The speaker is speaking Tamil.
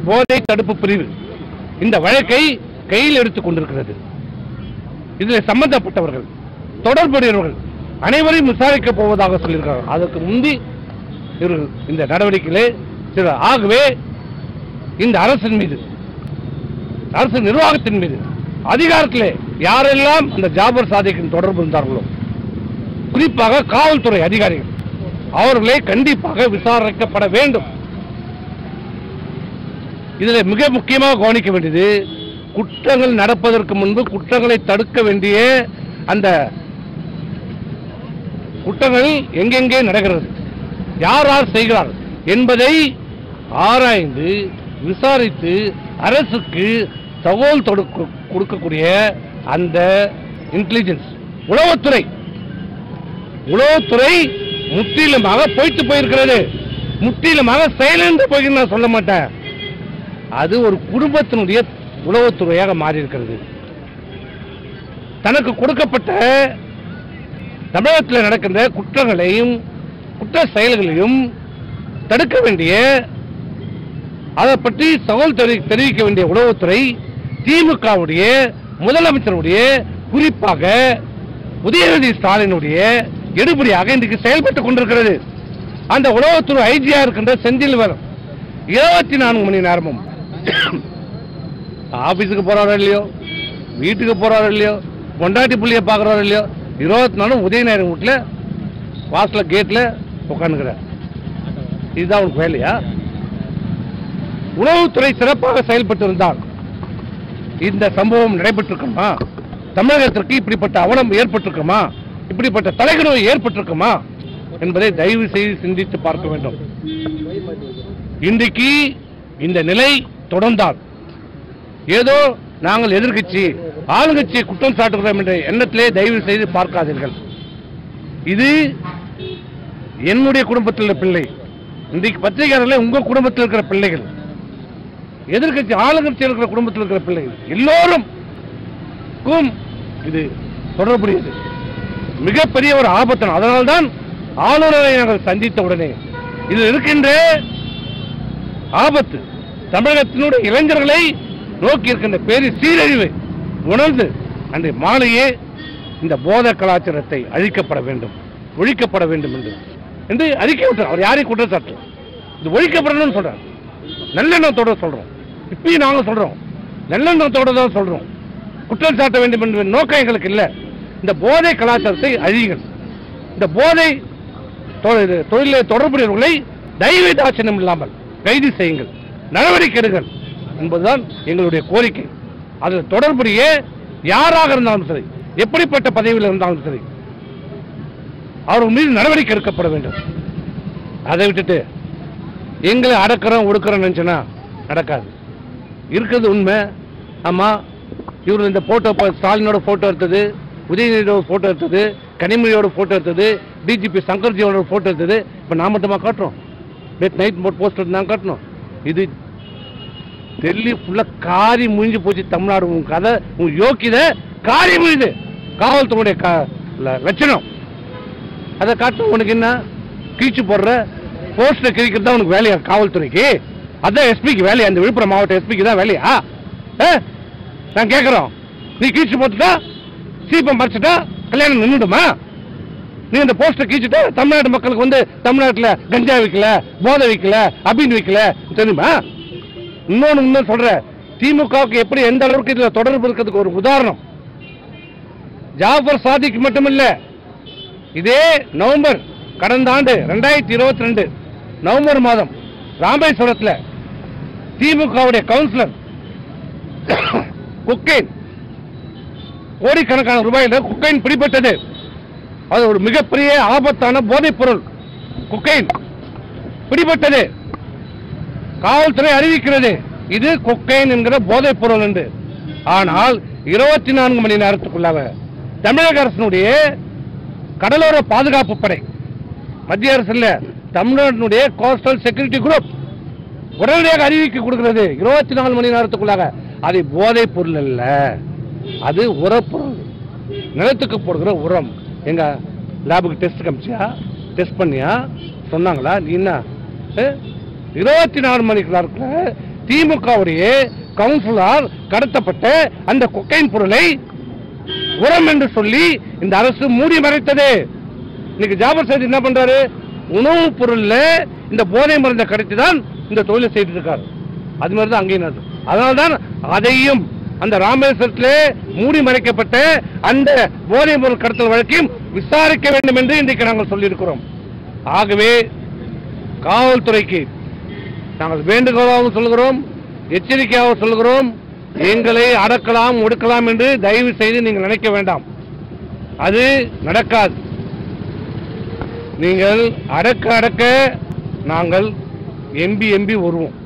போதை தடுப்பு பிரிவு இந்த வழக்கை கையில் எடுத்துக் கொண்டிருக்கிறது இதில் சம்பந்தப்பட்டவர்கள் தொடர்புடையவர்கள் அனைவரையும் விசாரிக்கப் போவதாக சொல்லியிருக்கிறார்கள் அதற்கு முந்தி இவர்கள் இந்த நடவடிக்கையிலே சில ஆகவே இந்த அரசின் மீது அரசு நிர்வாகத்தின் மீது அதிகாரத்திலே யாரெல்லாம் இந்த ஜாபர் சாதிக்கின் தொடர்பு இருந்தார்களோ குறிப்பாக காவல்துறை அதிகாரிகள் அவர்களை கண்டிப்பாக விசாரிக்கப்பட வேண்டும் இதில் மிக முக்கியமாக கவனிக்க வேண்டியது குற்றங்கள் நடப்பதற்கு முன்பு குற்றங்களை தடுக்க வேண்டிய அந்த குற்றங்கள் எங்கெங்கே நடக்கிறது யார் யார் செய்கிறார் என்பதை ஆராய்ந்து விசாரித்து அரசுக்கு தகவல் தொடுக்க கொடுக்கக்கூடிய அந்த இன்டெலிஜென்ஸ் உளவுத்துறை உளவுத்துறை முற்றிலுமாக போய்த்து போயிருக்கிறது முற்றிலுமாக செயலிழந்து போய் நான் சொல்ல மாட்டேன் அது ஒரு குடும்பத்தினுடைய உளவுத்துறையாக மாறி இருக்கிறது தனக்கு கொடுக்கப்பட்ட தமிழகத்தில் நடக்கின்ற குற்றங்களையும் குற்ற செயல்களையும் தடுக்க வேண்டிய அதை பற்றி தகவல் தெரி- தெரிவிக்க வேண்டிய உளவுத்துறை திமுகவுடைய முதலமைச்சருடைய குறிப்பாக உதயநிதி ஸ்டாலினுடைய எடுபடியாக இன்றைக்கு செயல்பட்டுக் கொண்டிருக்கிறது அந்த உளவுத்துறை ஐஜியா இருக்கின்ற செந்தில்வர் இருபத்தி நான்கு மணி நேரமும் ஆபீஸுக்கு போறாரோ இல்லையோ வீட்டுக்கு போறாரோ இல்லையோ பொண்டாட்டி புள்ளிய பார்க்கறாரோ இல்லையோ இருபத்தி நாலும் உதயநேரம் வீட்டில் வாசல கேட்ல உட்காந்துக்கிறார் இதுதான் உனக்கு வேலையா உளவுத்துறை சிறப்பாக செயல்பட்டு இருந்தால் இந்த சம்பவம் நடைபெற்றிருக்குமா தமிழகத்திற்கு இப்படிப்பட்ட அவலம் ஏற்பட்டிருக்குமா இப்படிப்பட்ட தலைகணம் ஏற்பட்டிருக்குமா என்பதை தயவு செய்து சிந்தித்து பார்க்க வேண்டும் இன்றைக்கு இந்த நிலை தொடர்ந்தால் ஏதோ நாங்கள் எதிர்க்கட்சி ஆளுங்கட்சியை குற்றம் சாட்டுகிறோம் என்ற எண்ணத்திலே தயவு செய்து பார்க்காதீர்கள் இது என்னுடைய குடும்பத்தில் உள்ள பிள்ளை இன்றைக்கு பத்திரிகையாளர்களே உங்க குடும்பத்தில் இருக்கிற பிள்ளைகள் எதிர்க்கட்சி ஆளுங்கட்சி இருக்கிற குடும்பத்தில் இருக்கிற பிள்ளைகள் எல்லோரும் க்கும் இது தொடர்புடையது மிகப்பெரிய ஒரு ஆபத்து அதனால்தான் ஆளுநரை நாங்கள் சந்தித்த உடனே இதில் இருக்கின்ற ஆபத்து தமிழகத்தினுடைய இளைஞர்களை நோக்கி இருக்கின்ற பேரு சீரழிவை உணர்ந்து அன்றைய மாலையே இந்த போத கலாச்சாரத்தை அழிக்கப்பட வேண்டும் ஒழிக்கப்பட வேண்டும் என்று என்று அறிக்கை விட்டார் அவர் யாரையும் குற்றச்சாட்டு இது ஒழிக்கப்படணும்னு சொல்றார் நல்லெண்ணத்தோட சொல்றோம் இப்பயும் நாங்க சொல்றோம் நல்லெண்ணத்தோட தான் சொல்றோம் குற்றம் சாட்ட வேண்டும் என்ற நோக்கம் எங்களுக்கு இல்லை இந்த போதை கலாச்சாரத்தை அழியுங்கள் இந்த போதை தொ- இது தொழிலில் தொடர்புடையவர்களை தயவு தாட்சணம் இல்லாமல் கைது செய்யுங்கள் நடவடிக்கை எடுங்கள் என்பதுதான் எங்களுடைய கோரிக்கை அதில் தொடர்புடைய யாராக இருந்தாலும் சரி எப்படிப்பட்ட பதவியில் இருந்தாலும் சரி அவர்கள் மீது நடவடிக்கை எடுக்கப்பட வேண்டும் அதை விட்டுட்டு எங்களை அடக்கிறோம் ஒடுக்கிறோம் நினைச்சோன்னா நடக்காது இருக்கிறது உண்மை ஆமா இவர் இந்த போட்டோ ஸ்டாலினோட போட்டோ எடுத்தது உதயநிதியோட போட்டோ எடுத்தது கனிமொழியோட போட்டோ எடுத்தது டிஜிபி சங்கர்ஜியோட போட்டோ எடுத்தது இப்போ நான் மட்டுமா காட்டுறோம் நேற்று நைட் போட்டு போஸ்ட் எடுத்து நான் காட்டணும் இது டெல்லி ஃபுல்லாக காரி முழிஞ்சு போச்சு தமிழ்நாடு உன் கதை உன் யோக்கியத காரி முழிது காவல்துறையுடைய க ல- லட்சணம் அதை காட்டும் உனக்கு என்ன கீச்சு போடுற போஸ்டர் கிழிக்கிறது தான் உனக்கு வேலையா காவல்துறைக்கு அதான் எஸ்பிக்கு வேலையா அந்த விழுப்புரம் மாவட்ட எஸ்பிக்கு தான் வேலையா ஆ? நான் கேட்குறோம் நீ கீச்சு போட்டுட்டா சீப்பம் பறிச்சுட்டா கல்யாணம் நின்றுடுமா நீ அந்த போஸ்டர் கீச்சுட்டா தமிழ்நாட்டு மக்களுக்கு வந்து தமிழ்நாட்டில் கஞ்சா விற்கல போதை விற்கல அபின் விற்கல தெரியுமா இன்னொன்று இன்னும் சொல்றேன் திமுகவுக்கு எப்படி எந்த அளவுக்கு இதுல தொடர்பு இருக்கிறதுக்கு ஒரு உதாரணம் ஜாஃபர் சாதிக்கு மட்டுமில்ல இதே நவம்பர் கடந்த ஆண்டு ரெண்டாயிரத்தி இருபத்தி ரெண்டு நவம்பர் மாதம் ராமேஸ்வரத்தில் திமுகவுடைய கவுன்சிலர் குக்கைன் கோடிக்கணக்கான ரூபாயில குக்கைன் பிடிபட்டது அது ஒரு மிகப்பெரிய ஆபத்தான போதைப் பொருள் குக்கைன் பிடிபட்டது காவல்துறை அறிவிக்கிறது இது கொக்கைன் என்கிற போதைப் பொருள் என்று ஆனால் இருபத்தி நான்கு மணி நேரத்துக்குள்ளாக தமிழக அரசினுடைய கடலோர பாதுகாப்பு படை மத்திய அரசு இல்ல தமிழ்நாட்டினுடைய கோஸ்டல் செக்யூரிட்டி குரூப் உடனடியாக அறிவிக்க கொடுக்கிறது இருபத்தி நாலு மணி நேரத்துக்குள்ளாக அது போதைப் பொருள் அல்ல அது உரப்பொருள் நிலத்துக்கு போடுகிற உரம் எங்க லேபுக்கு டெஸ்ட் காமிச்சியா டெஸ்ட் பண்ணியா சொன்னாங்களா நீ என்ன இருபத்தி நாலு மணிக்குள்ள திமுகவுடைய கவுன்சிலர் கடத்தப்பட்ட அந்த கொக்கைன் பொருளை உரம் என்று சொல்லி இந்த அரசு மூடி மறைத்தது இன்னைக்கு ஜாபர் சைடு என்ன பண்றாரு உணவுப் பொருள்ல இந்த போதை மருந்தை கடத்தி தான் இந்த தொழிலை செய்துட்டு இருக்காரு அது மாதிரி தான் அங்கேயும் நடக்குது. அதனால்தான் அதையும் அந்த ராமேஸ்வரத்திலே மூடி மறைக்கப்பட்ட அந்த போதை பொருள் கடத்தல் வழக்கையும் விசாரிக்க வேண்டும் என்று இன்றைக்கு நாங்கள் சொல்லியிருக்கிறோம் ஆகவே காவல்துறைக்கு நாங்கள் வேண்டுகோளாகவும் சொல்கிறோம் எச்சரிக்கையாக சொல்கிறோம் எங்களை அடக்கலாம் ஒடுக்கலாம் என்று தயவு செய்து நீங்கள் நினைக்க வேண்டாம் அது நடக்காது நீங்கள் அடக்க அடக்க நாங்கள் எம்பி எம்பி வருவோம்